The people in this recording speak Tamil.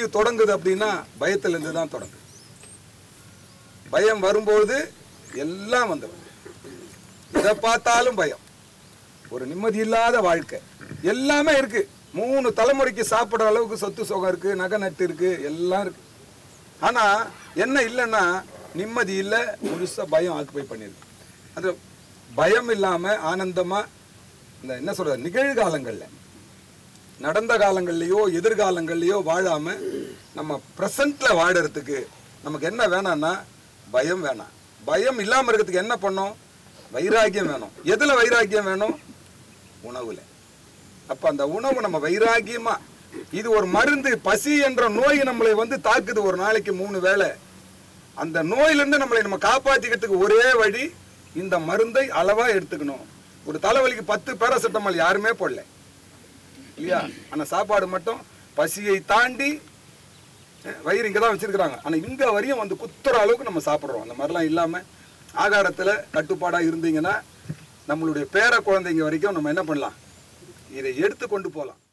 தொடங்குது அப்படின்னா பயத்திலிருந்து தான் தொடங்குது பயம் வரும்போது எல்லாம் வந்துடும் எதை பார்த்தாலும் பயம் ஒரு நிம்மதி இல்லாத வாழ்க்கை எல்லாமே இருக்கு மூணு தலைமுறைக்கு சாப்பிடுற அளவுக்கு சொத்து சுகம் இருக்கு நகை நட்டு இருக்கு எல்லாம் இருக்கு ஆனா என்ன இல்லைன்னா நிம்மதி இல்லை முழுசா பயம் ஆக்குப்பை பண்ணிருக்கு அது பயம் இல்லாம ஆனந்தமா இந்த என்ன சொல்றது நிகழ்காலங்கள்ல நடந்த காலங்கள்லயோ எதிர்காலங்கள்லயோ வாழாம நம்ம ப்ரெசண்ட்ல வாழறதுக்கு நமக்கு என்ன வேணாம்னா பயம் வேணாம் பயம் இல்லாம இருக்கிறதுக்கு என்ன பண்ணோம் வைராக்கியம் வேணும் எதுல வைராக்கியம் வேணும் உணவுல அப்ப அந்த உணவு நம்ம வைராக்கியமா இது ஒரு மருந்து பசி என்ற நோய் நம்மளை வந்து தாக்குது ஒரு நாளைக்கு மூணு வேளை அந்த நோயிலிருந்து நம்மளை நம்ம காப்பாத்திக்கிறதுக்கு ஒரே வழி இந்த மருந்தை அளவா எடுத்துக்கணும் ஒரு தலைவலிக்கு பத்து பேராசிட்டமால் யாருமே போடல இல்லையா ஆனா சாப்பாடு மட்டும் பசியை தாண்டி அஹ், வயிறு இங்க தான் வச்சிருக்கிறாங்க ஆனா இங்க வரையும் வந்து குத்துற அளவுக்கு நம்ம சாப்பிடுறோம் அந்த மாதிரிலாம் இல்லாம ஆகாரத்துல கட்டுப்பாடா இருந்தீங்கன்னா நம்மளுடைய பேர குழந்தைங்க வரைக்கும் நம்ம என்ன பண்ணலாம் இதை எடுத்து கொண்டு போகலாம்